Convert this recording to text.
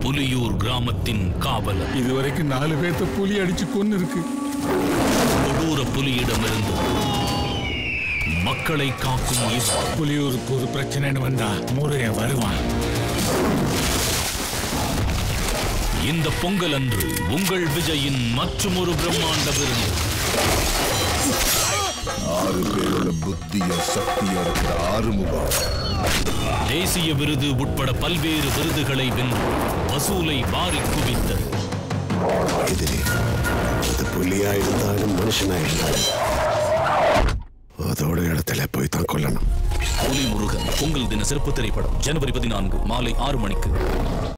புலியூர் கிராமத்தின் காவலர் இதுவரைக்கும் நாலு பேர்த்த புலி அடிச்சு கொன்னு இருக்கு கொடூர புலியிடமிருந்து மக்களை காக்கும் இவர் புலியூருக்கு ஒரு பிரச்சனைன்னு வந்தா முருகன் வருவான் இந்த பொங்கல் அன்று உங்கள் விஜயின் மற்றும் ஒரு பிரம்மாண்ட விருந்து ஆறு பேரோட புத்தியும் சக்தியும் இருக்கிற ஆறுமுகம் தேசிய விருது உட்பட பல்வேறு விருதுகளை வென்று வசூலை வாரி குவித்தது எதிரி அது புலியா இருந்தாலும் மனுஷனா இருந்தாலும் அதோட இடத்துல போய் தான் கொல்லணும் புலி முருகன் பொங்கல் தின சிறப்பு திரைப்படம் ஜனவரி பதினான்கு மாலை ஆறு மணிக்கு